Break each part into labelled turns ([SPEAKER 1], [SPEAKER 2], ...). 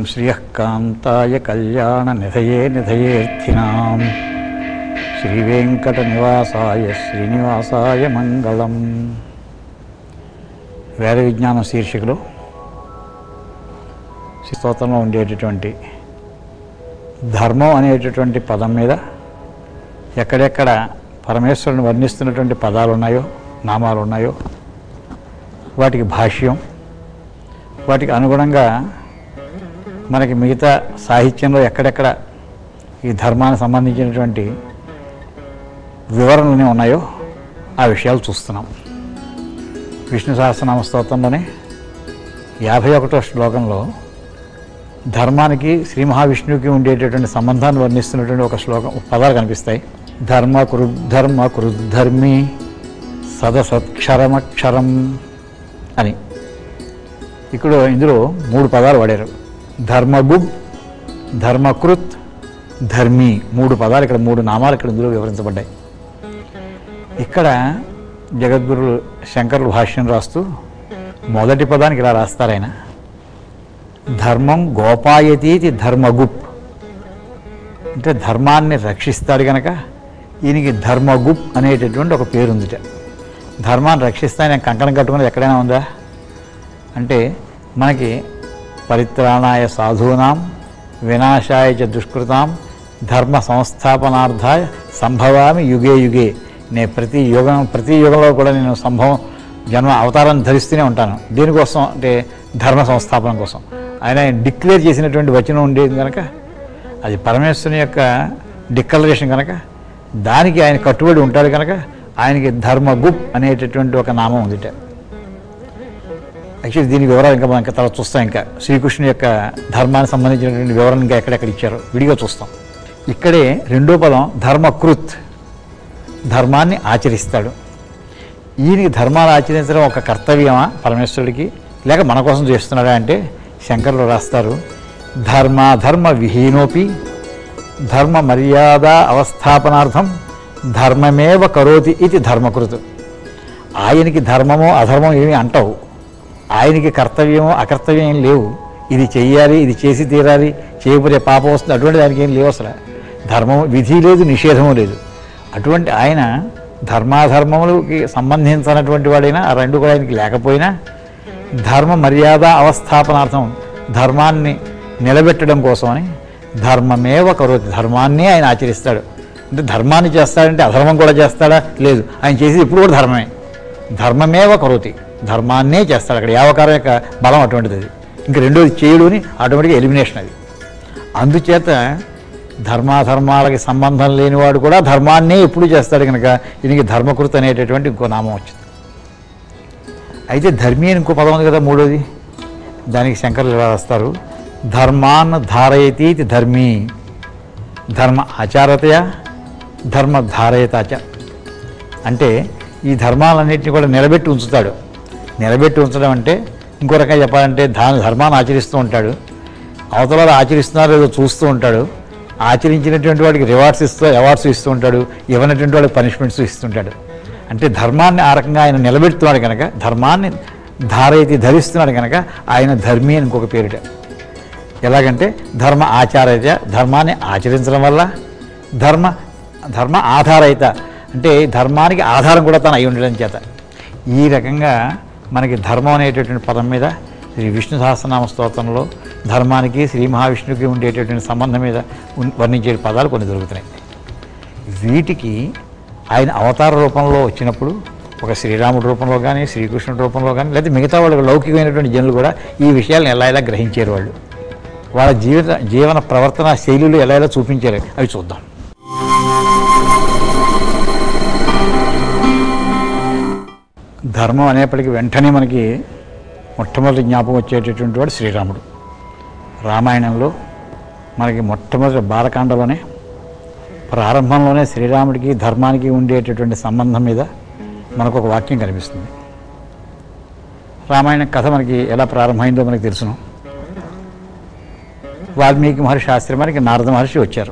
[SPEAKER 1] శ్రియఃకాంతాయ కళ్యాణ నిధయే నిధయేర్థినాం శ్రీవేంకట నివాసాయ శ్రీనివాసాయ మంగళం వేద విజ్ఞానం శీర్షికలో స్తోత్రంలో ఉండేటటువంటి ధర్మం అనేటటువంటి పదం మీద ఎక్కడెక్కడ పరమేశ్వరుని వర్ణిస్తున్నటువంటి పదాలు ఉన్నాయో నామాలు ఉన్నాయో వాటికి భాష్యం వాటికి అనుగుణంగా మనకి మిగతా సాహిత్యంలో ఎక్కడెక్కడ ఈ ధర్మానికి సంబంధించినటువంటి వివరణలు ఉన్నాయో ఆ విషయాలు చూస్తున్నాం విష్ణు సహస్రనామ స్తోత్రంలోనే యాభై ఒకటో శ్లోకంలో ధర్మానికి శ్రీ మహావిష్ణువుకి ఉండేటటువంటి సంబంధాన్ని వర్ణిస్తున్నటువంటి ఒక శ్లోకం పదాలు కనిపిస్తాయి ధర్మ కృద్ధర్మ కృద్ధర్మి సదసత్క్షరమక్షరం అని ఇక్కడ ఇందులో మూడు పదాలు వాడారు ధర్మగుబ్ ధర్మకృత్ ధర్మి మూడు పదాలు ఇక్కడ మూడు నామాలు ఇక్కడ ఇందులో వివరించబడ్డాయి ఇక్కడ జగద్గురు శంకరులు భాష్యం రాస్తూ మొదటి పదానికి ఇలా రాస్తారు ఆయన ధర్మం గోపాయతీతి ధర్మగుప్ అంటే ధర్మాన్ని రక్షిస్తాడు గనక ఈయనకి ధర్మగుప్ అనేటటువంటి ఒక పేరు ఉందిట ధర్మాన్ని రక్షిస్తాను నేను కంకణం కట్టుకున్నది ఎక్కడైనా ఉందా అంటే మనకి పరిత్రాణాయ సాధూనాం వినాశాయ చ దుష్కృతాం ధర్మ సంస్థాపనార్థాయ సంభవామి యుగే యుగే నేను ప్రతి యుగం ప్రతి యుగంలో కూడా నేను సంభవం జన్మ అవతారాన్ని ధరిస్తూనే ఉంటాను దీనికోసం అంటే ధర్మ సంస్థాపన కోసం ఆయన డిక్లేర్ చేసినటువంటి వచనం ఉండేది కనుక అది పరమేశ్వరుని యొక్క డిక్లరేషన్ కనుక దానికి ఆయన కట్టుబడి ఉంటాడు కనుక ఆయనకి ధర్మగుప్ అనేటటువంటి ఒక నామం ఉందిట యాక్చువల్లీ దీని వివరాలు ఇంకా మనం ఇంకా తర్వాత చూస్తాం ఇంకా శ్రీకృష్ణుని యొక్క ధర్మానికి సంబంధించినటువంటి వివరణ ఇంకా ఎక్కడెక్కడ ఇచ్చారో విడిగా చూస్తాం ఇక్కడే రెండో పదం ధర్మకృత్ ధర్మాన్ని ఆచరిస్తాడు ఈయనకి ధర్మాలు ఆచరించడం ఒక కర్తవ్యమా పరమేశ్వరుడికి లేక మన కోసం చేస్తున్నాడా అంటే శంకరులు రాస్తారు ధర్మ ధర్మ విహీనోపి ధర్మ మర్యాద అవస్థాపనార్థం ధర్మమేవ కరోతి ఇది ధర్మకృతు ఆయనకి ధర్మమో అధర్మం ఏమీ అంటావు ఆయనకి కర్తవ్యమో అకర్తవ్యం ఏం లేవు ఇది చెయ్యాలి ఇది చేసి తీరాలి చేయకపోతే పాపం వస్తుంది అటువంటి దానికి ఏం లేవు అసలు ధర్మం విధి లేదు నిషేధము లేదు అటువంటి ఆయన ధర్మాధర్మములకి సంబంధించినటువంటి వాడైనా ఆ రెండు కూడా ఆయనకి లేకపోయినా ధర్మ మర్యాద అవస్థాపనార్థం ధర్మాన్ని నిలబెట్టడం కోసమని ధర్మమేవ కరోతి ధర్మాన్నే ఆయన ఆచరిస్తాడు అంటే ధర్మాన్ని చేస్తాడంటే అధర్మం కూడా చేస్తాడా లేదు ఆయన చేసేది ఇప్పుడు కూడా ధర్మమే ధర్మమేవ కరోతి ధర్మాన్నే చేస్తాడు అక్కడ యావకారం యొక్క బలం అటువంటిది అది ఇంకా రెండోది చేయడు అని ఆటోమేటిక్గా ఎలిమినేషన్ అది అందుచేత ధర్మాధర్మాలకి సంబంధం లేనివాడు కూడా ధర్మాన్నే ఎప్పుడు చేస్తాడు కనుక ఈయనకి ధర్మకృత అనేటటువంటి ఇంకో నామం వచ్చింది అయితే ధర్మి అని ఇంకో పదం ఉంది కదా మూడోది దానికి శంకర్లు ఇలా రాస్తారు ధర్మాన్ ధారయతీతి ధర్మీ ధర్మ ఆచారతయ ధర్మ ధారయతాచ అంటే ఈ ధర్మాలన్నింటినీ కూడా నిలబెట్టి ఉంచుతాడు నిలబెట్టి ఉంచడం అంటే ఇంకో రకంగా చెప్పాలంటే దాని ధర్మాన్ని ఆచరిస్తూ ఉంటాడు అవతల వాళ్ళు ఆచరిస్తున్నారో లేదో చూస్తూ ఉంటాడు ఆచరించినటువంటి వాడికి రివార్డ్స్ ఇస్తూ అవార్డ్స్ ఇస్తూ ఉంటాడు ఇవ్వనటువంటి వాడికి పనిష్మెంట్స్ ఇస్తుంటాడు అంటే ధర్మాన్ని ఆ రకంగా ఆయన నిలబెడుతున్నాడు కనుక ధర్మాన్ని ధారయితి ధరిస్తున్నాడు కనుక ఆయన ధర్మి అని ఇంకొక పేరిట ఎలాగంటే ధర్మ ఆచారయిత ధర్మాన్ని ఆచరించడం వల్ల ధర్మ ధర్మ ఆధారయిత అంటే ధర్మానికి ఆధారం కూడా తను అయి ఉండడం చేత ఈ రకంగా మనకి ధర్మం అనేటటువంటి పదం మీద శ్రీ విష్ణు సహస్రనామ స్తోత్రంలో ధర్మానికి శ్రీ మహావిష్ణువుకి ఉండేటటువంటి సంబంధం మీద ఉన్- వర్ణించే పదాలు కొన్ని దొరుకుతున్నాయి వీటికి ఆయన అవతార రూపంలో వచ్చినప్పుడు ఒక శ్రీరాముడి రూపంలో కానీ శ్రీకృష్ణుడి రూపంలో కానీ లేదా మిగతా వాళ్ళు లౌకికమైనటువంటి జనులు కూడా ఈ విషయాలను ఎలా ఎలా గ్రహించారు వాళ్ళు వాళ్ళ జీవిత జీవన ప్రవర్తన శైలులు ఎలా ఎలా చూపించారు అవి చూద్దాం ధర్మం అనేప్పటికీ వెంటనే మనకి మొట్టమొదటి జ్ఞాపకం వచ్చేటటువంటి వాడు శ్రీరాముడు రామాయణంలో మనకి మొట్టమొదటి బాలకాండలోనే ప్రారంభంలోనే శ్రీరాముడికి ధర్మానికి ఉండేటటువంటి సంబంధం మీద మనకు ఒక వాక్యం కనిపిస్తుంది రామాయణ కథ మనకి ఎలా ప్రారంభమైందో మనకి తెలుసును వాల్మీకి మహర్షి ఆశ్రమానికి నారద మహర్షి వచ్చారు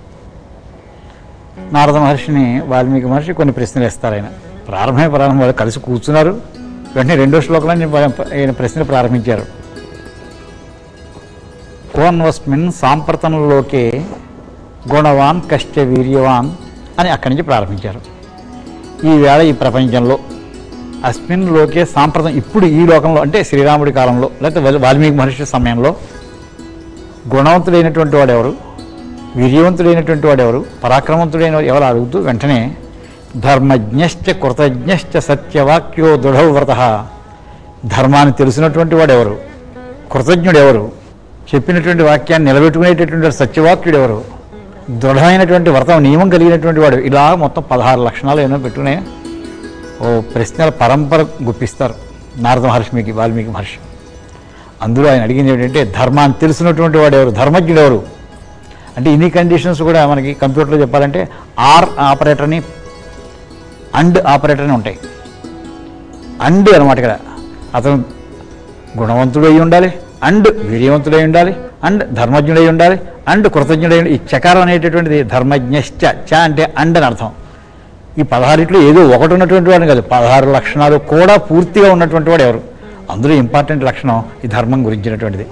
[SPEAKER 1] నారద మహర్షిని వాల్మీకి మహర్షి కొన్ని ప్రశ్నలు వేస్తారు ఆయన ప్రారంభమే ప్రారంభం వాళ్ళు కలిసి కూర్చున్నారు వెంటనే రెండో శ్లోకంలో ఆయన ప్రశ్నలు ప్రారంభించారు కోన్వస్మిన్ సాంప్రతంలోకే గుణవాన్ కష్ట వీర్యవాన్ అని అక్కడి నుంచి ప్రారంభించారు ఈవేళ ఈ ప్రపంచంలో అస్మిన్ లోకే సాంప్రదాయం ఇప్పుడు ఈ లోకంలో అంటే శ్రీరాముడి కాలంలో లేకపోతే వాల్- వాల్మీకి మహర్షి సమయంలో గుణవంతుడైనటువంటి వాడు ఎవరు వీర్యవంతుడైనటువంటి వాడు ఎవరు పరాక్రమవంతుడైన వాడు ఎవరు అడుగుతూ వెంటనే ధర్మజ్ఞశ్చ కృతజ్ఞశ్చ సత్యవాక్యో దృఢవ్రత ధర్మాన్ని తెలిసినటువంటి వాడు ఎవరు కృతజ్ఞుడు ఎవరు చెప్పినటువంటి వాక్యాన్ని నిలబెట్టుకునేటటువంటి వాడు సత్యవాక్యుడు ఎవరు దృఢమైనటువంటి వ్రతం నియమం కలిగినటువంటి వాడు ఇలా మొత్తం పదహారు లక్షణాలు ఏమో పెట్టుకునే ఓ ప్రశ్నల పరంపర గుప్పిస్తారు నారద మహర్షి మీకు వాల్మీకి మహర్షి అందులో ఆయన అడిగింది ఏంటంటే ధర్మాన్ని తెలిసినటువంటి వాడు ఎవరు ధర్మజ్ఞుడు ఎవరు అంటే ఇన్ని కండిషన్స్ కూడా మనకి కంప్యూటర్లో చెప్పాలంటే ఆర్ ఆపరేటర్ని అండ్ ఆపరేటర్ అని ఉంటాయి అండ్ అనమాట ఇక్కడ అతను గుణవంతుడై ఉండాలి అండ్ వీర్యవంతుడై ఉండాలి అండ్ ధర్మజ్ఞుడై ఉండాలి అండ్ కృతజ్ఞుడై ఉండాలి. ఈ చకారం అనేటటువంటిది ధర్మజ్ఞశ్చ చ అంటే అండ్ అని అర్థం ఈ పదహారిట్లో ఏదో ఒకటి ఉన్నటువంటి వాడు కాదు పదహారు లక్షణాలు కూడా పూర్తిగా ఉన్నటువంటి వాడు ఎవరు అందులో ఇంపార్టెంట్ లక్షణం ఈ ధర్మం గురించినటువంటిది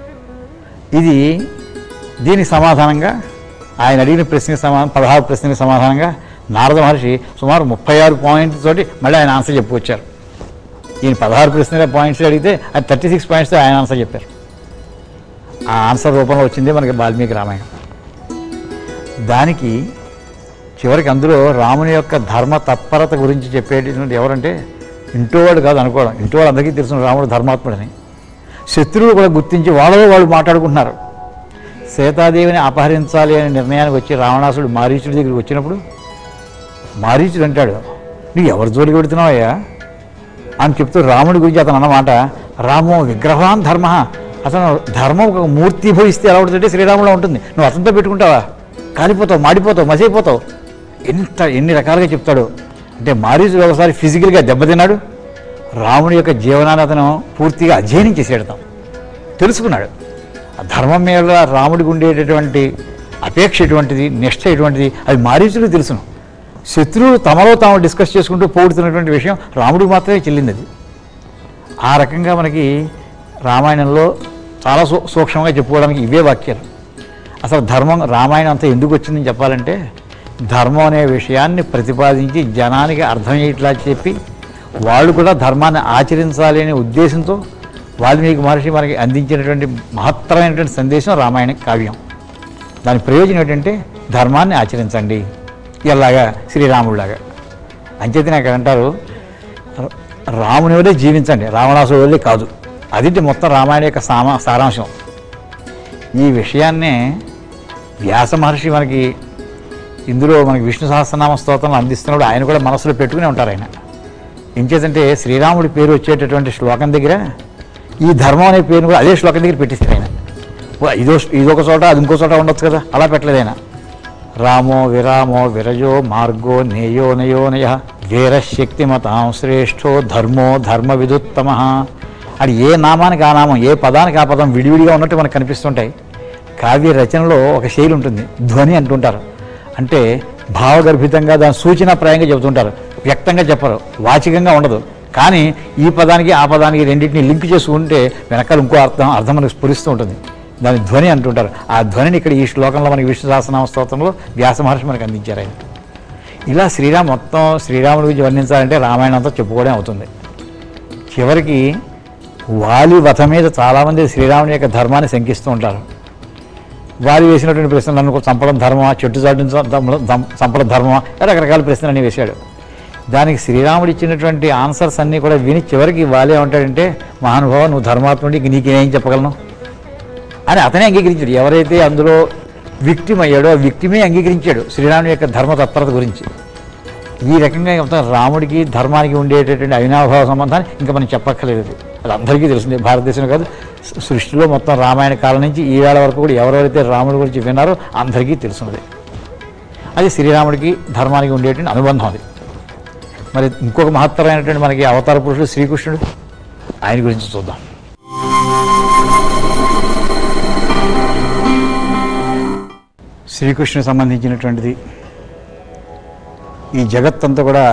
[SPEAKER 1] ఇది దీనికి సమాధానంగా ఆయన అడిగిన ప్రశ్నకి సమాధానం పదహారు ప్రశ్నకి సమాధానంగా నారద మహర్షి సుమారు ముప్పై ఆరు పాయింట్స్ తోటి మళ్ళీ ఆయన ఆన్సర్ చెప్పుకొచ్చారు ఈయన పదహారు ప్రశ్నల పాయింట్స్ అడిగితే అది థర్టీ సిక్స్ పాయింట్స్ ఆయన ఆన్సర్ చెప్పారు ఆ ఆన్సర్ రూపంలో వచ్చింది మనకి వాల్మీకి రామాయణం దానికి చివరికి అందులో రాముని యొక్క ధర్మ తత్పరత గురించి చెప్పేటటువంటి ఎవరంటే ఇంటోవాడు కాదు అనుకోవడం ఇంటోవాడు అందరికీ తెలుసు రాముడు ధర్మాత్ముడని శత్రువులు కూడా గుర్తించి వాళ్ళలో వాళ్ళు మాట్లాడుకుంటున్నారు సీతాదేవిని అపహరించాలి అనే నిర్ణయానికి వచ్చి రావణాసుడు మారీచుడి దగ్గరికి వచ్చినప్పుడు మారీచుడు అంటాడు నువ్వు ఎవరి జోలికి పెడుతున్నావయ్యా అని చెప్తూ రాముడి గురించి అతను అన్నమాట రామో విగ్రహాన్ ధర్మ అతను ధర్మం ఒక మూర్తి భవిస్తే ఎలా ఉంటుందంటే శ్రీరాములో ఉంటుంది నువ్వు అతనితో పెట్టుకుంటావా కాలిపోతావు మాడిపోతావు మసైపోతావు ఎంత ఎన్ని రకాలుగా చెప్తాడు అంటే మారీచుడు ఒకసారి ఫిజికల్గా దెబ్బతిన్నాడు రాముడి యొక్క జీవనాన్ని అతను పూర్తిగా అధ్యయనం చేసేడు తాను తెలుసుకున్నాడు ఆ ధర్మం మీద రాముడికి ఉండేటటువంటి అపేక్ష ఎటువంటిది నిష్ట ఎటువంటిది అది మారీచుడు తెలుసును శత్రువులు తమలో తాము డిస్కస్ చేసుకుంటూ పోగొడుతున్నటువంటి విషయం రాముడికి మాత్రమే చెల్లింది అది ఆ రకంగా మనకి రామాయణంలో చాలా సూ సూక్ష్మంగా చెప్పుకోవడానికి ఇవే వాక్యాలు అసలు ధర్మం రామాయణం అంతా ఎందుకు వచ్చిందని చెప్పాలంటే ధర్మం అనే విషయాన్ని ప్రతిపాదించి జనానికి అర్థమయ్యేట్లా చెప్పి వాళ్ళు కూడా ధర్మాన్ని ఆచరించాలి అనే ఉద్దేశంతో వాల్మీకి మహర్షి మనకి అందించినటువంటి మహత్తరమైనటువంటి సందేశం రామాయణ కావ్యం దాని ప్రయోజనం ఏంటంటే ధర్మాన్ని ఆచరించండి ఇలాగా శ్రీరాముడిలాగా అంచేత నాకు అంటారు ర- రాముని వల్లే జీవించండి రావణాసుడి వల్లే కాదు అది మొత్తం రామాయణ యొక్క సామా సారాంశం ఈ విషయాన్నే వ్యాస మహర్షి మనకి ఇందులో మనకి విష్ణు సహస్రనామ స్తోత్రం అందిస్తున్నప్పుడు ఆయన కూడా మనసులో పెట్టుకునే ఉంటారు ఆయన ఏం చేతంటే శ్రీరాముడి పేరు వచ్చేటటువంటి శ్లోకం దగ్గర ఈ ధర్మం అనే పేరును కూడా అదే శ్లోకం దగ్గర పెట్టేశారు ఆయన ఓ, ఇదో ఇదొక చోట అది ఇంకో చోట ఉండొచ్చు కదా అలా పెట్టలేదు ఆయన రామో విరామో విరజో మార్గో నేయో నయో నయ వీరశక్తిమతాం శ్రేష్ఠో ధర్మో ధర్మ విదుత్తమ అది ఏ నామానికి ఆ నామం ఏ పదానికి ఆ పదం విడివిడిగా ఉన్నట్టు మనకు కనిపిస్తుంటాయి కావ్య రచనలో ఒక శైలి ఉంటుంది ధ్వని అంటుంటారు అంటే భావగర్భితంగా దాని సూచనాప్రాయంగా చెబుతుంటారు వ్యక్తంగా చెప్పరు వాచికంగా ఉండదు కానీ ఈ పదానికి ఆ పదానికి రెండింటిని లింక్ చేసుకుంటే వెనకాల ఇంకో అర్థం అర్థం మనకు స్ఫురిస్తూ ఉంటుంది దాని ధ్వని అంటుంటారు ఆ ధ్వనిని ఇక్కడ ఈ శ్లోకంలో మనకి విష్ణు సహస్రనామ స్తోత్రంలో వ్యాస మహర్షి మనకు అందించారు ఆయన ఇలా శ్రీరామ్ మొత్తం శ్రీరాముడి గురించి వర్ణించాలంటే రామాయణం అంతా చెప్పుకోవడం అవుతుంది చివరికి వాలి వధ మీద చాలామంది శ్రీరాముని యొక్క ధర్మాన్ని శంకిస్తూ ఉంటారు వారి వేసినటువంటి ప్రశ్నలు నన్ను చంపడం ధర్మమా చెట్టు చాటుని చంపడం- చం- చంపడం ధర్మమా రకరకాల ప్రశ్నలు వేశాడు దానికి శ్రీరాముడు ఇచ్చినటువంటి ఆన్సర్స్ అన్నీ కూడా విని చివరికి వాలే ఉంటాడంటే మహానుభావ నువ్వు ధర్మాత్ముడికి నీకేం చెప్పగలను అని అతనే అంగీకరించాడు ఎవరైతే అందులో విక్టిమ్ అయ్యాడో ఆ విక్టిమే అంగీకరించాడు శ్రీరాముని యొక్క ధర్మ తత్పరత గురించి ఈ రకంగా మొత్తం రాముడికి ధర్మానికి ఉండేటటువంటి అవినాభావ సంబంధాన్ని ఇంకా మనం చెప్పక్కర్లేదు అది. అది అందరికీ తెలిసింది భారతదేశంలో కాదు సృ- సృష్టిలో మొత్తం రామాయణ కాలం నుంచి ఈ వేళ వరకు కూడా ఎవరెవరైతే రాముడి గురించి విన్నారో అందరికీ తెలుసున్నది అది శ్రీరాముడికి ధర్మానికి ఉండేటువంటి అనుబంధం అది మరి ఇంకొక మహత్తరమైనటువంటి మనకి అవతార పురుషుడు శ్రీకృష్ణుడు ఆయన గురించి చూద్దాం శ్రీకృష్ణునికి సంబంధించినటువంటిది ఈ జగత్తంతా కూడా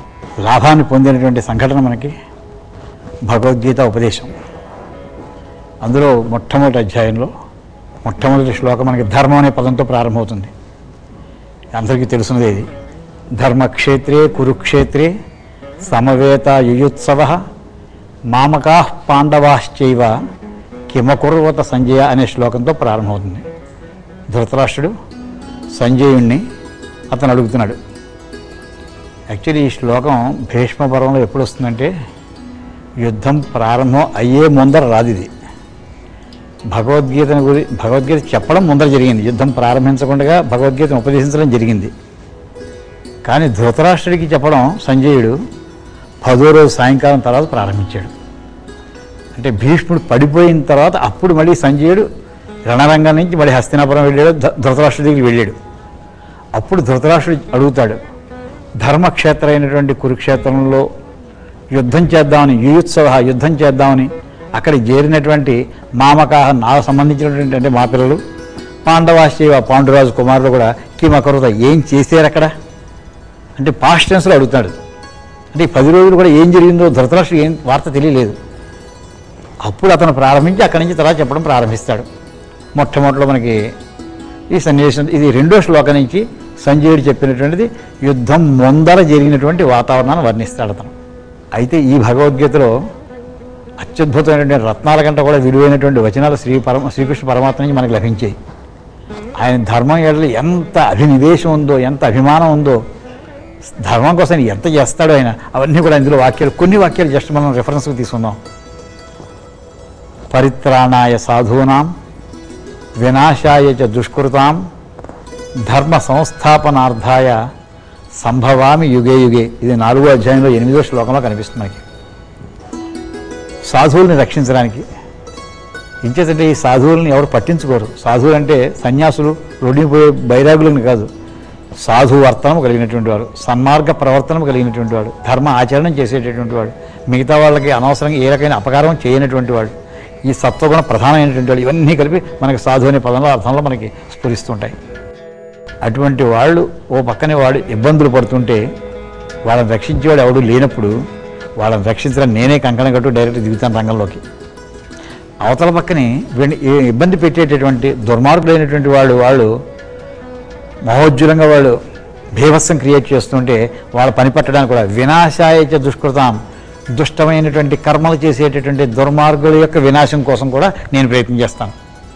[SPEAKER 1] లాభాన్ని పొందినటువంటి సంఘటన మనకి భగవద్గీత ఉపదేశం అందులో మొట్టమొదటి అధ్యాయంలో మొట్టమొదటి శ్లోకం మనకి ధర్మం అనే పదంతో ప్రారంభమవుతుంది అందరికీ తెలుసున్నది ఇది ధర్మక్షేత్రే కురుక్షేత్రే సమవేత యుయుత్సవ మామకా పాండవాశ్చైవ కిమకుర్వత సంజయ అనే శ్లోకంతో ప్రారంభమవుతుంది ధృతరాష్ట్రుడు సంజయుణ్ణి అతను అడుగుతున్నాడు యాక్చువల్లీ ఈ శ్లోకం భీష్మ పర్వంలో ఎప్పుడు వస్తుందంటే యుద్ధం ప్రారంభం అయ్యే ముందర రాదు ఇది భగవద్గీతను గురి భగవద్గీత చెప్పడం ముందర జరిగింది యుద్ధం ప్రారంభించకుండా భగవద్గీతను ఉపదేశించడం జరిగింది కానీ ధృతరాష్ట్రుడికి చెప్పడం సంజయుడు పదో రోజు సాయంకాలం తర్వాత ప్రారంభించాడు అంటే భీష్ముడు పడిపోయిన తర్వాత అప్పుడు మళ్ళీ సంజయుడు రణరంగం నుంచి మళ్ళీ హస్తినాపురం వెళ్ళాడు ధ- ధృతరాష్ట్రుడి దగ్గరికి వెళ్ళాడు అప్పుడు ధృతరాష్ట్రుడు అడుగుతాడు ధర్మక్షేత్ర అయినటువంటి కురుక్షేత్రంలో యుద్ధం చేద్దామని యుయుత్సవ యుద్ధం చేద్దామని అక్కడ చేరినటువంటి మామకాహ నాకు సంబంధించినటువంటి అంటే మా పిల్లలు పాండవాశివ పాండురాజు కుమారులు కూడా కిమకరుత ఏం చేశారు అక్కడ అంటే పాస్ట్ టెన్స్లో అడుగుతాడు అంటే ఈ పది రోజులు కూడా ఏం జరిగిందో ధృతరాష్ట్రుడు ఏం వార్త తెలియలేదు అప్పుడు అతను ప్రారంభించి అక్కడి నుంచి తర్వాత చెప్పడం ప్రారంభిస్తాడు మొట్టమొదటిలో మనకి ఈ సన్నివేశం ఇది రెండో శ్లోకం నుంచి సంజయుడు చెప్పినటువంటిది యుద్ధం ముందర జరిగినటువంటి వాతావరణాన్ని వర్ణిస్తాడు అతను అయితే ఈ భగవద్గీతలో అత్యద్భుతమైనటువంటి రత్నాల కంటే కూడా విలువైనటువంటి వచనాలు శ్రీ పరమ శ్రీకృష్ణ పరమాత్మ నుంచి మనకు లభించాయి ఆయన ధర్మం ఏడలు ఎంత అభినివేశం ఉందో ఎంత అభిమానం ఉందో ధర్మం కోసం ఎంత చేస్తాడో ఆయన అవన్నీ కూడా ఇందులో వాక్యాలు కొన్ని వాక్యాలు జస్ట్ మనం రెఫరెన్స్కి తీసుకుందాం పరిత్రాణాయ సాధూనాం వినాశాయ చ దుష్కృతాం ధర్మ సంస్థాపనార్థాయ సంభవామి యుగే యుగే ఇది నాలుగో అధ్యాయంలో ఎనిమిదో శ్లోకంలో కనిపిస్తుంది మనకి సాధువుల్ని రక్షించడానికి ఇంచేతంటే ఈ సాధువుల్ని ఎవరు పట్టించుకోరు సాధువులు అంటే సన్యాసులు రోడ్డుపోయే బైరాగులను కాదు సాధు వర్తనం కలిగినటువంటి వాడు సన్మార్గ ప్రవర్తనం కలిగినటువంటి వాడు ధర్మ ఆచరణ చేసేటటువంటి వాడు మిగతా వాళ్ళకి అనవసరంగా ఏ రకమైన అపకారం చేయనటువంటి వాడు ఈ సత్వగుణ ప్రధానమైనటువంటి వాడు ఇవన్నీ కలిపి మనకి సాధు అనే పదంలో అర్థంలో మనకి స్ఫురిస్తుంటాయి అటువంటి వాళ్ళు ఓ పక్కనే వాడు ఇబ్బందులు పడుతుంటే వాళ్ళని రక్షించేవాడు ఎవడు లేనప్పుడు వాళ్ళని రక్షించడం నేనే కంకణం కట్టు డైరెక్ట్ దిగుతాను రంగంలోకి అవతల పక్కనే వీడిని ఈ ఇబ్బంది పెట్టేటటువంటి దుర్మార్గులైనటువంటి వాళ్ళు వాళ్ళు మహోజ్వలంగా వాళ్ళు భీభత్సం క్రియేట్ చేస్తుంటే వాళ్ళ పని పట్టడానికి కూడా వినాశాయచ దుష్కృతాం దుష్టమైనటువంటి కర్మలు చేసేటటువంటి దుర్మార్గుల యొక్క వినాశం కోసం కూడా నేను ప్రయత్నం చేస్తాను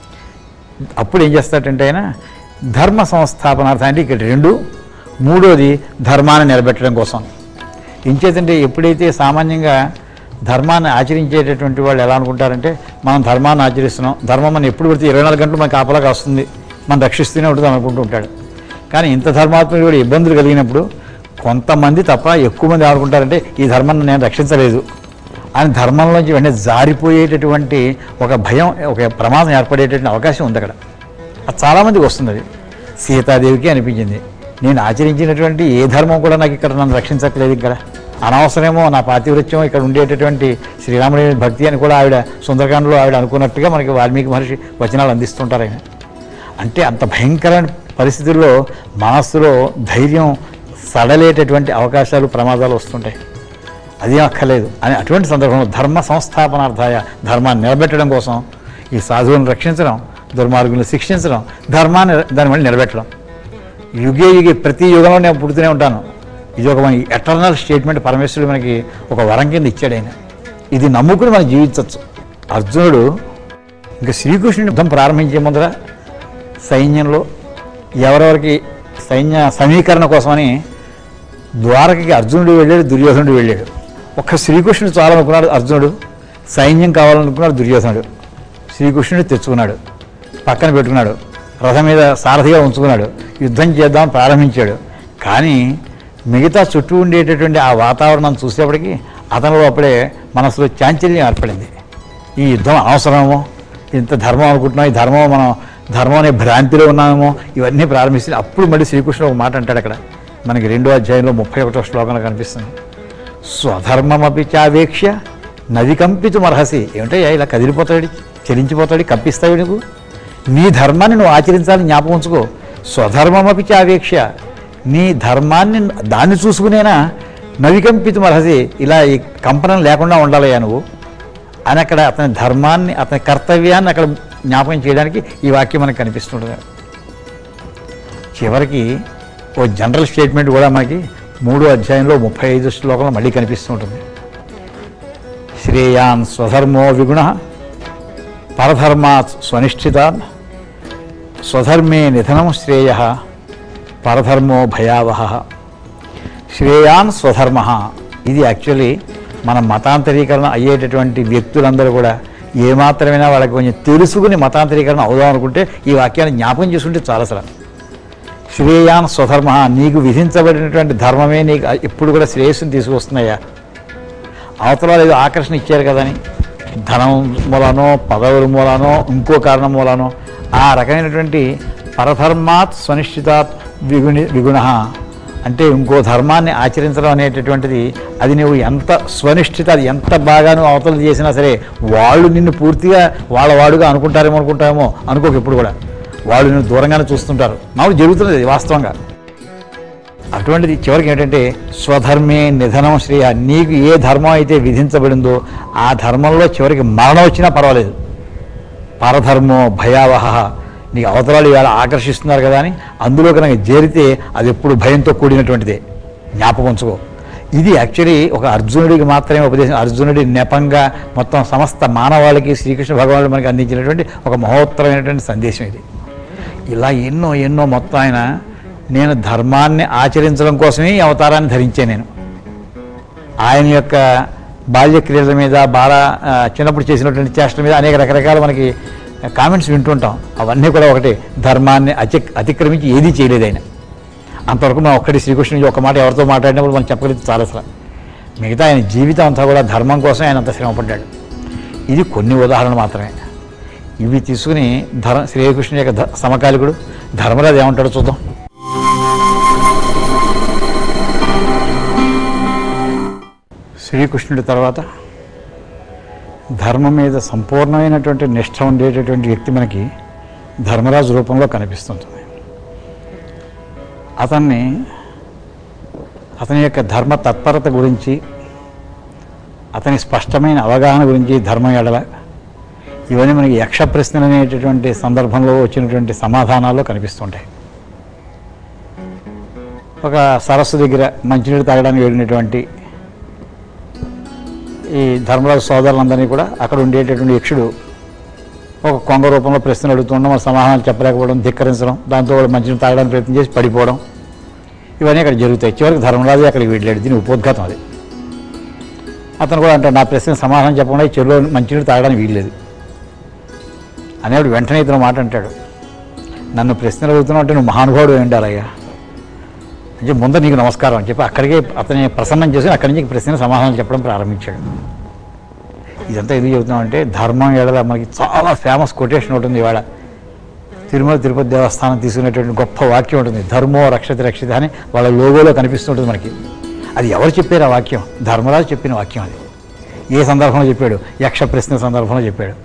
[SPEAKER 1] అప్పుడు ఏం చేస్తాడంటే ఆయన ధర్మ సంస్థాపనార్థం అంటే ఇక్కడ రెండు మూడోది ధర్మాన్ని నిలబెట్టడం కోసం ఇంచేతంటే ఎప్పుడైతే సామాన్యంగా ధర్మాన్ని ఆచరించేటటువంటి వాళ్ళు ఎలా అనుకుంటారంటే మనం ధర్మాన్ని ఆచరిస్తున్నాం ధర్మం మనం ఎప్పుడు పడితే ఇరవై నాలుగు గంటలు మనకు ఆపలాగా వస్తుంది మనం రక్షిస్తూనే ఉంటుంది అనుకుంటూ ఉంటాడు కానీ ఇంత ధర్మాత్మకుడు కూడా ఇబ్బందులు కలిగినప్పుడు కొంతమంది తప్ప ఎక్కువ మంది అనుకుంటారంటే ఈ ధర్మాన్ని నేను రక్షించలేదు అని ధర్మంలోంచి వెంటనే జారిపోయేటటువంటి ఒక భయం ఒక ప్రమాదం ఏర్పడేటటువంటి అవకాశం ఉంది అక్కడ అది చాలామందికి వస్తుంది అది సీతాదేవికి అనిపించింది నేను ఆచరించినటువంటి ఏ ధర్మం కూడా నాకు ఇక్కడ నన్ను రక్షించట్లేదు ఇక్కడ అనవసరమేమో నా పాతివృత్యం ఇక్కడ ఉండేటటువంటి శ్రీరాముడి భక్తి అని కూడా ఆవిడ సుందరకాండలో ఆవిడ అనుకున్నట్టుగా మనకి వాల్మీకి మహర్షి వచనాలు అందిస్తుంటారు ఆయన అంటే అంత భయంకరమైన పరిస్థితుల్లో మనస్సులో ధైర్యం సడలేటటువంటి అవకాశాలు ప్రమాదాలు వస్తుంటాయి అది అక్కర్లేదు అని అటువంటి సందర్భంలో ధర్మ సంస్థాపనార్థాయ ధర్మాన్ని నిలబెట్టడం కోసం ఈ సాధువులను రక్షించడం దుర్మార్గులను శిక్షించడం ధర్మాన్ని దాని మళ్ళీ నిలబెట్టడం యుగే యుగే ప్రతి యుగంలో నేను పుడుతూనే ఉంటాను ఇది ఒక మన ఎటర్నల్ స్టేట్మెంట్ పరమేశ్వరుడు మనకి ఒక వరం కింద ఇచ్చాడు ఆయన ఇది నమ్ముకుని మనం జీవించవచ్చు అర్జునుడు ఇంకా శ్రీకృష్ణుని యుద్ధం ప్రారంభించే ముందర సైన్యంలో ఎవరెవరికి సైన్య సమీకరణ కోసమని ద్వారకకి అర్జునుడు వెళ్ళాడు దుర్యోధనుడు వెళ్ళాడు ఒక్క శ్రీకృష్ణుడు చాలనుకున్నాడు అర్జునుడు సైన్యం కావాలనుకున్నాడు దుర్యోధనుడు శ్రీకృష్ణుడు తెచ్చుకున్నాడు పక్కన పెట్టుకున్నాడు రథం మీద సారథిగా ఉంచుకున్నాడు యుద్ధం చేద్దాం ప్రారంభించాడు కానీ మిగతా చుట్టూ ఉండేటటువంటి ఆ వాతావరణం చూసేప్పటికీ అతనిలో అప్పుడే మనసులో చాంచల్యం ఏర్పడింది ఈ యుద్ధం అవసరమేమో ఇంత ధర్మం అనుకుంటున్నాం ఈ ధర్మం మనం ధర్మం అనే భ్రాంతిలో ఉన్నామేమో ఇవన్నీ ప్రారంభిస్తే అప్పుడు మళ్ళీ శ్రీకృష్ణుడు ఒక మాట అంటాడు అక్కడ మనకి రెండో అధ్యాయంలో ముప్పై ఒకటో శ్లోకంలో కనిపిస్తుంది స్వధర్మమపి చావేక్ష్య నది కంపితుమర్హసి ఏమిటయ్యా ఇలా కదిలిపోతాడు చలించిపోతాడు కంపిస్తాడు నీకు నీ ధర్మాన్ని నువ్వు ఆచరించాలని జ్ఞాపకం ఉంచుకో స్వధర్మమపి చావేక్ష్య నీ ధర్మాన్ని దాన్ని చూసుకునేనా నవికంపితుమర్హసి ఇలా ఈ కంపనం లేకుండా ఉండాలయ్యా నువ్వు అని అక్కడ అతని ధర్మాన్ని అతని కర్తవ్యాన్ని అక్కడ జ్ఞాపకం చేయడానికి ఈ వాక్యం మనకు కనిపిస్తుంటుంది చివరికి ఓ జనరల్ స్టేట్మెంట్ కూడా మనకి మూడో అధ్యాయంలో ముప్పై ఐదు శ్లోకంలో మళ్ళీ కనిపిస్తుంటుంది శ్రేయాన్ స్వధర్మో విగుణ పరధర్మాత్ స్వనిష్ఠితాన్ స్వధర్మే నిధనం శ్రేయ పరధర్మో భయావహ శ్రేయాన్ స్వధర్మ ఇది యాక్చువల్లీ మన మతాంతరీకరణ అయ్యేటటువంటి వ్యక్తులందరూ కూడా ఏమాత్రమైనా వాళ్ళకి కొంచెం తెలుసుకుని మతాంతరీకరణ అవుదాం అనుకుంటే ఈ వాక్యాన్ని జ్ఞాపకం చేసుకుంటే చాలా అసలు శ్రేయాన్ స్వధర్మ నీకు విధించబడినటువంటి ధర్మమే నీకు ఎప్పుడు కూడా శ్రేయస్సుని తీసుకొస్తున్నాయా అవతల వాళ్ళు ఏదో ఆకర్షణ ఇచ్చారు కదని ధనం మూలానో పదవుల మూలానో ఇంకో కారణం మూలానో ఆ రకమైనటువంటి పరధర్మాత్ స్వనిశ్చితాత్ విగుణి విగుణ అంటే ఇంకో ధర్మాన్ని ఆచరించడం అనేటటువంటిది అది నువ్వు ఎంత స్వనిష్ఠిత అది ఎంత బాగా నువ్వు అవతల చేసినా సరే వాళ్ళు నిన్ను పూర్తిగా వాళ్ళ వాడుగా అనుకుంటారేమో అనుకుంటారేమో అనుకోక ఎప్పుడు కూడా వాళ్ళు నిన్ను దూరంగానే చూస్తుంటారు మామూలు జరుగుతున్నది ఇది వాస్తవంగా అటువంటిది చివరికి ఏంటంటే స్వధర్మే నిధనం శ్రేయ నీకు ఏ ధర్మం అయితే విధించబడిందో ఆ ధర్మంలో చివరికి మరణం వచ్చినా పర్వాలేదు పరధర్మో భయావహ నీకు అవతరాలు ఇవాళ ఆకర్షిస్తున్నారు కదా అని అందులో కనుక చేరితే అది ఎప్పుడు భయంతో కూడినటువంటిదే జ్ఞాపకం ఉంచుకో ఇది యాక్చువల్లీ ఒక అర్జునుడికి మాత్రమే ఉపదేశం అర్జునుడి నెపంగా మొత్తం సమస్త మానవాళికి శ్రీకృష్ణ భగవానుడు మనకి అందించినటువంటి ఒక మహోత్తరమైనటువంటి సందేశం ఇది ఇలా ఎన్నో ఎన్నో మొత్తం ఆయన నేను ధర్మాన్ని ఆచరించడం కోసమే ఈ అవతారాన్ని ధరించాను నేను ఆయన యొక్క బాల్యక్రియల మీద బాల ఆ, చిన్నప్పుడు చేసినటువంటి చేష్టల మీద అనేక రకరకాల మనకి కామెంట్స్ వింటుంటాం అవన్నీ కూడా ఒకటి ధర్మాన్ని అతి అతిక్రమించి ఏదీ చేయలేదు ఆయన అంతవరకు మనం ఒక్కటి శ్రీకృష్ణుడి ఒక మాట ఎవరితో మాట్లాడినప్పుడు మనం చెప్పగలిగితే చాలా అసలు మిగతా ఆయన జీవితం అంతా కూడా ధర్మం కోసం ఆయన అంత శ్రమపడ్డాడు ఇది కొన్ని ఉదాహరణలు మాత్రమే ఇవి తీసుకుని ధర్మ శ్రీకృష్ణుని యొక్క ధ- సమకాలికుడు ధర్మరాజు ఏమంటాడో చూద్దాం శ్రీకృష్ణుడి తర్వాత ధర్మం మీద సంపూర్ణమైనటువంటి నిష్ఠ ఉండేటటువంటి వ్యక్తి మనకి ధర్మరాజు రూపంలో కనిపిస్తుంటుంది అతన్ని అతని యొక్క ధర్మ తత్పరత గురించి అతని స్పష్టమైన అవగాహన గురించి ధర్మం ఎడల ఇవన్నీ మనకి యక్ష ప్రశ్నలు అనేటటువంటి సందర్భంలో వచ్చినటువంటి సమాధానాల్లో కనిపిస్తుంటాయి ఒక సరస్సు దగ్గర మంచినీళ్ళు తాగడానికి వెళ్ళినటువంటి ఈ ధర్మరాజు సోదరులందరినీ కూడా అక్కడ ఉండేటటువంటి యక్షుడు ఒక కొంగ రూపంలో ప్రశ్నలు అడుగుతుండడం వాళ్ళ సమాధానాలు చెప్పలేకపోవడం ధిక్కరించడం దాంతో వాళ్ళు మంచిని తాగడానికి ప్రయత్నం చేసి పడిపోవడం ఇవన్నీ అక్కడ జరుగుతాయి చివరికి ధర్మరాజు అక్కడికి వెళ్ళాడు దీని ఉపోద్ఘాతం అది అతను కూడా అంటాడు నా ప్రశ్న సమాధానం చెప్పకుండా ఈ చెరువులో మంచినీళ్ళు తాగడానికి వీల్లేదు అనేవాడు వెంటనే ఇతను మాట అంటాడు నన్ను ప్రశ్నలు అడుగుతున్నావు అంటే నువ్వు మహానుభావుడు అయి ఉండాలయ్యా అంటే ముందు నీకు నమస్కారం అని చెప్పి అక్కడికే అతని ప్రసన్నం చేసి అక్కడి నుంచి ప్రశ్న సమాధానం చెప్పడం ప్రారంభించాడు ఇదంతా ఎందుకు చెబుతున్నామంటే ధర్మం ఏడల మనకి చాలా ఫేమస్ కొటేషన్ ఉంటుంది ఇవాళ తిరుమల తిరుపతి దేవస్థానం తీసుకునేటువంటి గొప్ప వాక్యం ఉంటుంది ధర్మో రక్షతి రక్షిత అని వాళ్ళ లోగోలో కనిపిస్తుంటుంది మనకి అది ఎవరు చెప్పారు ఆ వాక్యం ధర్మరాజు చెప్పిన వాక్యం అది ఏ సందర్భంలో చెప్పాడు యక్ష ప్రశ్న సందర్భంలో చెప్పాడు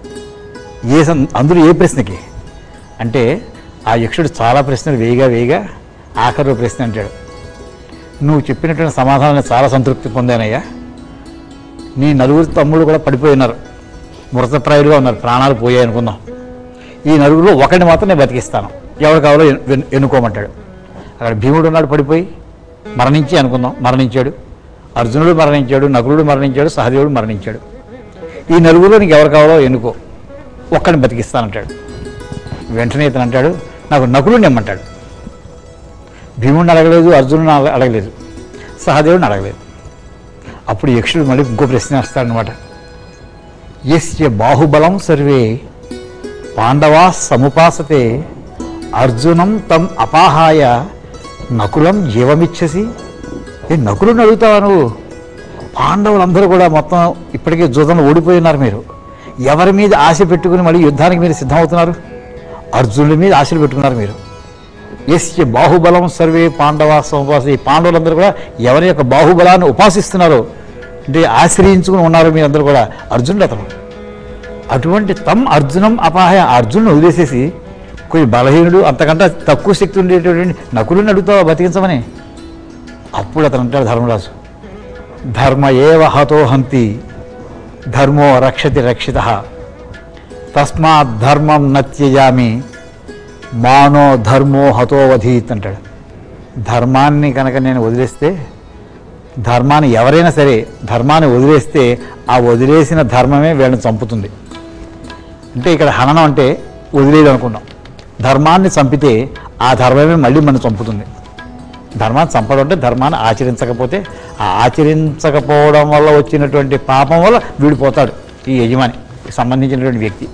[SPEAKER 1] ఏ సం అందులో ఏ ప్రశ్నకి అంటే ఆ యక్షుడు చాలా ప్రశ్నలు వేయిగా వేయిగా ఆఖరు ప్రశ్న అంటాడు నువ్వు చెప్పినటువంటి సమాధానాన్ని చాలా సంతృప్తి పొందానయ్యా నీ నలుగురు తమ్ముళ్ళు కూడా పడిపోయి ఉన్నారు మృతప్రాయుడుగా ఉన్నారు ప్రాణాలు పోయాయి అనుకుందాం ఈ నలుగురిలో ఒకడిని మాత్రం నేను బతికిస్తాను ఎవరు కావాలో ఎన్ను- ఎన్ను- ఎన్నుకోమంటాడు అక్కడ భీముడు ఉన్నాడు పడిపోయి మరణించి అనుకుందాం మరణించాడు అర్జునుడు మరణించాడు నకులుడు మరణించాడు సహదేవుడు మరణించాడు ఈ నలుగురిలో నీకు ఎవరు కావాలో ఎన్నుకో ఒక్కడిని బతికిస్తానంటాడు వెంటనే ఇతను అంటాడు నాకు నకులుని ఇమ్మంటాడు భీముడిని అడగలేదు అర్జునుడిని అడగ- అడగలేదు సహదేవుడిని అడగలేదు అప్పుడు యక్షుడు మళ్ళీ ఇంకో ప్రశ్న వేస్తాడనమాట ఎస్య బాహుబలం సర్వే పాండవా సముపాసతే అర్జునం తం అపాహాయ నకులం జీవమిచ్చసి ఏ నకులుని అడుగుతావా నువ్వు పాండవులందరూ కూడా మొత్తం ఇప్పటికే జూదంలో ఓడిపోయి ఉన్నారు మీరు ఎవరి మీద ఆశ పెట్టుకుని మళ్ళీ యుద్ధానికి మీరు సిద్ధమవుతున్నారు అర్జునుడి మీద ఆశలు పెట్టుకున్నారు మీరు ఎస్య బాహుబలం సర్వే పాండవ సముపాస ఈ పాండవులందరూ కూడా ఎవరి యొక్క బాహుబలాన్ని ఉపాసిస్తున్నారో అంటే ఆశ్రయించుకుని ఉన్నారు మీరందరూ కూడా అర్జునుడు అతను అటువంటి తమ్ అర్జునం అపాయ అర్జునుడు వదిలేసేసి కొంచెం బలహీనుడు అంతకంటే తక్కువ శక్తి ఉండేటటువంటి నకులుని అడుగుతావా బతికించమని అప్పుడు అతను అంటాడు ధర్మరాజు ధర్మ ఏవ హతో హంతి ధర్మో రక్షతి రక్షిత తస్మాత్ ధర్మం నత్యజామి మానో ధర్మో హతోవధీత్ అంటాడు ధర్మాన్ని కనుక నేను వదిలేస్తే ధర్మాన్ని ఎవరైనా సరే ధర్మాన్ని వదిలేస్తే ఆ వదిలేసిన ధర్మమే వీళ్ళని చంపుతుంది అంటే ఇక్కడ హననం అంటే వదిలేదు అనుకున్నాం ధర్మాన్ని చంపితే ఆ ధర్మమే మళ్ళీ మనం చంపుతుంది ధర్మాన్ని చంపడం అంటే ధర్మాన్ని ఆచరించకపోతే ఆ ఆచరించకపోవడం వల్ల వచ్చినటువంటి పాపం వల్ల వీడిపోతాడు ఈ యజమాని సంబంధించినటువంటి వ్యక్తి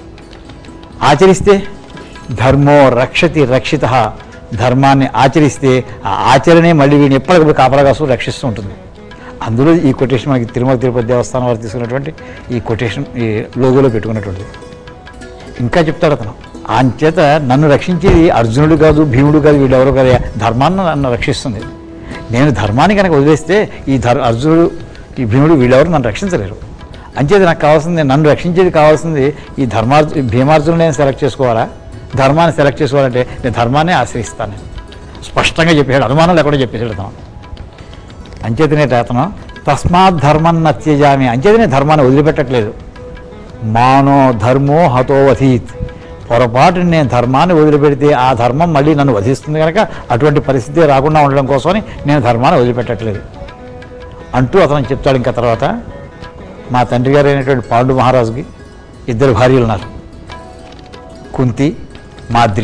[SPEAKER 1] ఆచరిస్తే ధర్మో రక్షతి రక్షిత ధర్మాన్ని ఆచరిస్తే ఆ ఆచరణే మళ్ళీ వీడిని ఎప్పటికప్పుడు కాపలాగాసు రక్షిస్తూ ఉంటుంది అందులో ఈ కొటేషన్ మనకి తిరుమల తిరుపతి దేవస్థానం వారు తీసుకున్నటువంటి ఈ కొటేషన్ ఈ లోగోలో పెట్టుకున్నటువంటిది ఇంకా చెప్తాడు అతను అంచేత నన్ను రక్షించేది అర్జునుడు కాదు భీముడు కాదు వీళ్ళెవరో కాదు ధర్మాన్ని నన్ను రక్షిస్తుంది నేను ధర్మాన్ని కనుక వదిలేస్తే ఈ ధర్ అర్జునుడు ఈ భీముడు వీళ్ళెవరు నన్ను రక్షించలేరు అంచేది నాకు కావాల్సింది నన్ను రక్షించేది కావాల్సింది ఈ ధర్మార్జు భీమార్జునుడు నేను సెలెక్ట్ చేసుకోవాలా ధర్మాన్ని సెలెక్ట్ చేసుకోవాలంటే నేను ధర్మాన్నే ఆశ్రయిస్తాను నేను స్పష్టంగా చెప్పేశాడు అనుమానం లేకుండా చెప్పేశాడు అతను అంచేతనే అతను తస్మాత్ ధర్మం నత్యజామి అంచేతనే ధర్మాన్ని వదిలిపెట్టట్లేదు మానో ధర్మో హతోవధీత్ పొరపాటు నేను ధర్మాన్ని వదిలిపెడితే ఆ ధర్మం మళ్ళీ నన్ను వధిస్తుంది కనుక అటువంటి పరిస్థితి రాకుండా ఉండడం కోసమని నేను ధర్మాన్ని వదిలిపెట్టట్లేదు అంటూ అతను చెప్తాడు ఇంకా తర్వాత మా తండ్రి గారు అయినటువంటి పాండు మహారాజుకి ఇద్దరు భార్యలు ఉన్నారు కుంతి మాద్రి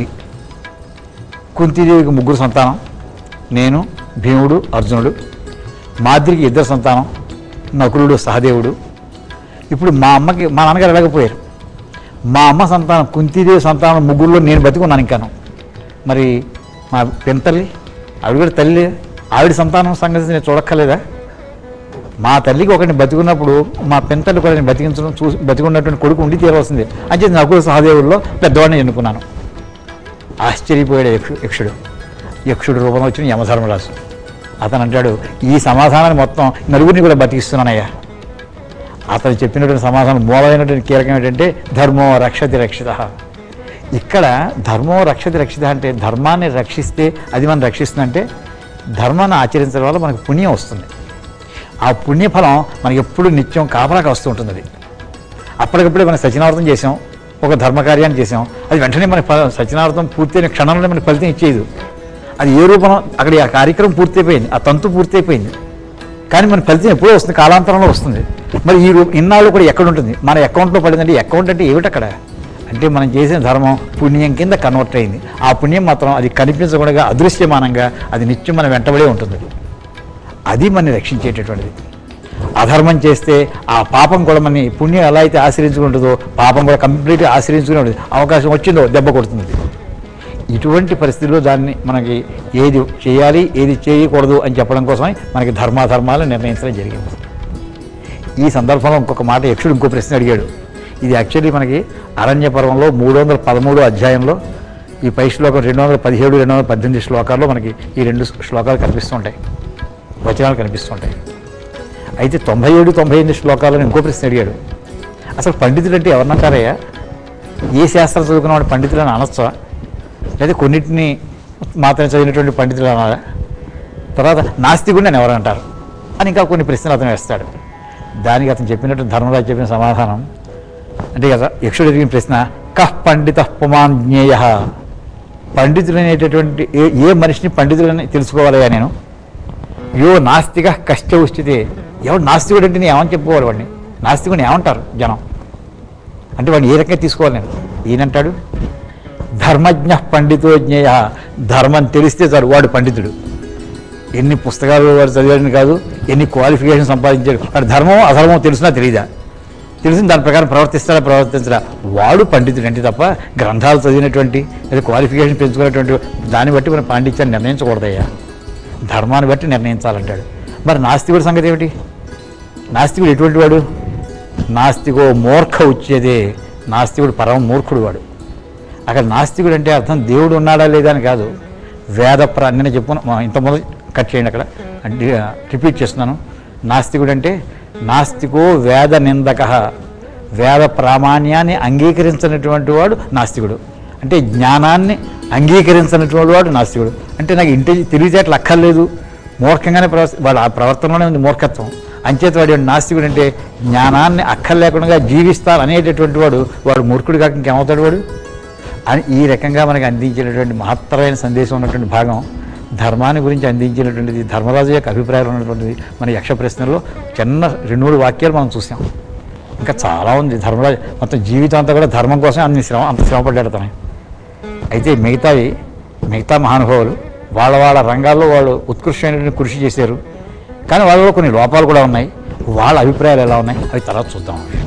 [SPEAKER 1] కుంతీదేవికి ముగ్గురు సంతానం నేను భీముడు అర్జునుడు మాద్రికి ఇద్దరు సంతానం నకులుడు సహదేవుడు ఇప్పుడు మా అమ్మకి మా నాన్నగారు ఎలాగపోయారు మా అమ్మ సంతానం కుంతీదేవి సంతానం ముగ్గురులో నేను బతికున్నాను ఇంకాను మరి మా పెంతల్లి ఆవిడ కూడా తల్లి ఆవిడ సంతానం సంగతి నేను చూడక్కర్లేదా మా తల్లికి ఒకరిని బతికున్నప్పుడు మా పెంతల్లి కూడా నేను బతికించడం చూసి బతికున్నటువంటి కొడుకు ఉండి తీరవలసింది అంటే నకుల సహదేవుల్లో పెద్దవాడిని ఎన్నుకున్నాను ఆశ్చర్యపోయాడు యక్షు యక్షుడు యక్షుడు రూపంలో వచ్చిన యమధర్మరాజు అతను అంటాడు ఈ సమాధానాన్ని మొత్తం నలుగురిని కూడా బతికిస్తున్నానయ్యా అతను చెప్పినటువంటి సమాధానం మూలమైనటువంటి కీలకం ఏంటంటే ధర్మో రక్షతి రక్షిత ఇక్కడ ధర్మో రక్షతి రక్షిత అంటే ధర్మాన్ని రక్షిస్తే అది మనం రక్షిస్తుందంటే ధర్మాన్ని ఆచరించడం వల్ల మనకు పుణ్యం వస్తుంది ఆ పుణ్యఫలం మనకి ఎప్పుడు నిత్యం కాపలాకి వస్తూ ఉంటుంది అది అప్పటికప్పుడే మనం సత్యనార్థం చేసాం ఒక ధర్మకార్యాన్ని చేసాం అది వెంటనే మన ఫ- సత్యనార్థం పూర్తయిన క్షణంలో మనకి ఫలితం ఇచ్చేది అది ఏ రూపం అక్కడ ఆ కార్యక్రమం పూర్తయిపోయింది ఆ తంతు పూర్తయిపోయింది కానీ మన ఫలితం ఎప్పుడో వస్తుంది కాలాంతరంలో వస్తుంది మరి ఈ రూ ఇన్నాళ్ళు కూడా ఎక్కడ ఉంటుంది మన అకౌంట్లో పడిందంటే అకౌంట్ అంటే ఏమిటి అక్కడ అంటే మనం చేసిన ధర్మం పుణ్యం కింద కన్వర్ట్ అయింది ఆ పుణ్యం మాత్రం అది కనిపించకుండా అదృశ్యమానంగా అది నిత్యం మన వెంటబడే ఉంటుంది అది మనని రక్షించేటటువంటిది అధర్మం చేస్తే ఆ పాపం కూడా మనని పుణ్యం ఎలా అయితే ఆశ్రయించుకుంటుందో పాపం కూడా కంప్లీట్గా ఆశ్రయించుకునే ఉంటుంది అవకాశం వచ్చిందో దెబ్బ కొడుతుంది ఇటువంటి పరిస్థితుల్లో దాన్ని మనకి ఏది చేయాలి ఏది చేయకూడదు అని చెప్పడం కోసమై మనకి ధర్మాధర్మాలను నిర్ణయించడం జరిగింది ఈ సందర్భంలో ఇంకొక మాట యక్షుడు ఇంకో ప్రశ్న అడిగాడు ఇది యాక్చువల్లీ మనకి అరణ్య పర్వంలో మూడు వందల పదమూడు అధ్యాయంలో ఈ పై శ్లోకం రెండు వందల పదిహేడు రెండు వందల పద్దెనిమిది శ్లోకాల్లో మనకి ఈ రెండు శ్లోకాలు కనిపిస్తుంటాయి వచనాలు కనిపిస్తుంటాయి అయితే తొంభై ఏడు తొంభై ఎనిమిది శ్లోకాలను ఇంకో ప్రశ్న అడిగాడు అసలు పండితుడు అంటే ఎవరినంటారయ్యా ఏ శాస్త్రం చదువుకున్నవాడు పండితులు అని అనొచ్చా లేదా కొన్నిటిని మాత్రం చదివినటువంటి పండితులు అనాలా తర్వాత నాస్తికుడిని అని ఎవరు అంటారు అని ఇంకా కొన్ని ప్రశ్నలు అతను వేస్తాడు దానికి అతను చెప్పినట్టు ధర్మరాజు చెప్పిన సమాధానం అంటే కదా యక్షుడు అడిగిన ప్రశ్న కహ్ పండిత పుమాన్ జ్ఞేయ పండితుడు అనేటటువంటి ఏ ఏ మనిషిని పండితులని తెలుసుకోవాలయా నేను యో నాస్తిక కష్ట ఉచితే ఎవడు నాస్తికుడు అంటే నేను ఏమని చెప్పుకోవాలి వాడిని నాస్తికుడిని ఏమంటారు జనం అంటే వాడిని ఏ రకంగా తీసుకోవాలి నేను ఈయనంటాడు ధర్మజ్ఞ పండితో జ్ఞేయ ధర్మం తెలిస్తే చాలు వాడు పండితుడు ఎన్ని పుస్తకాలు వాడు చదివాడని కాదు ఎన్ని క్వాలిఫికేషన్ సంపాదించాడు వాడు ధర్మం అధర్మం తెలిసినా తెలియదా తెలిసిన దాని ప్రకారం ప్రవర్తిస్తాడా ప్రవర్తించడా వాడు పండితుడు అంటే తప్ప గ్రంథాలు చదివినటువంటి లేదా క్వాలిఫికేషన్ పెంచుకున్నటువంటి దాన్ని బట్టి మనం పాండిత్యాన్ని నిర్ణయించకూడదయ్యా ధర్మాన్ని బట్టి నిర్ణయించాలంటాడు మరి నాస్తికుడి సంగతి ఏమిటి నాస్తికుడు ఎటువంటి వాడు నాస్తికో మూర్ఖ ఉచ్చేదే నాస్తికుడు పరమ మూర్ఖుడు వాడు అక్కడ నాస్తికుడు అంటే అర్థం దేవుడు ఉన్నాడా లేదా అని కాదు వేద ప్ర నేను చెప్పుకున్నా ఇంతకుముందు కట్ చేయండి అక్కడ అంటే రిపీట్ చేస్తున్నాను నాస్తికుడు అంటే నాస్తికో వేద నిందక వేద ప్రామాణ్యాన్ని అంగీకరించినటువంటి వాడు నాస్తికుడు అంటే జ్ఞానాన్ని అంగీకరించినటువంటి వాడు నాస్తికుడు అంటే నాకు ఇంటి తెలివితేటలు అక్కర్లేదు మూర్ఖంగానే ప్రవర్తి వాళ్ళ ఆ ప్రవర్తనలోనే ఉంది మూర్ఖత్వం అంచేత వాడు నాస్తికుడు అంటే జ్ఞానాన్ని అక్కర్లేకుండా జీవిస్తారు అనేటటువంటి వాడు వాడు మూర్ఖుడు కాక ఇంకేమవుతాడు వాడు అని ఈ రకంగా మనకి అందించినటువంటి మహత్తరమైన సందేశం ఉన్నటువంటి భాగం ధర్మాన్ని గురించి అందించినటువంటిది ధర్మరాజు యొక్క అభిప్రాయాలు ఉన్నటువంటిది మన యక్ష ప్రశ్నలో చిన్న రెండు మూడు వాక్యాలు మనం చూసాం ఇంకా చాలా ఉంది ధర్మరాజు మొత్తం జీవితం అంతా కూడా ధర్మం కోసం అన్ని శ్రమ అంత శ్రమపడ్డాడు తనే అయితే మిగతావి మిగతా మహానుభావులు వాళ్ళ వాళ్ళ రంగాల్లో వాళ్ళు ఉత్కృష్టమైనటువంటి కృషి చేశారు కానీ వాళ్ళలో కొన్ని లోపాలు కూడా ఉన్నాయి వాళ్ళ అభిప్రాయాలు ఎలా ఉన్నాయి అవి తర్వాత చూద్దాం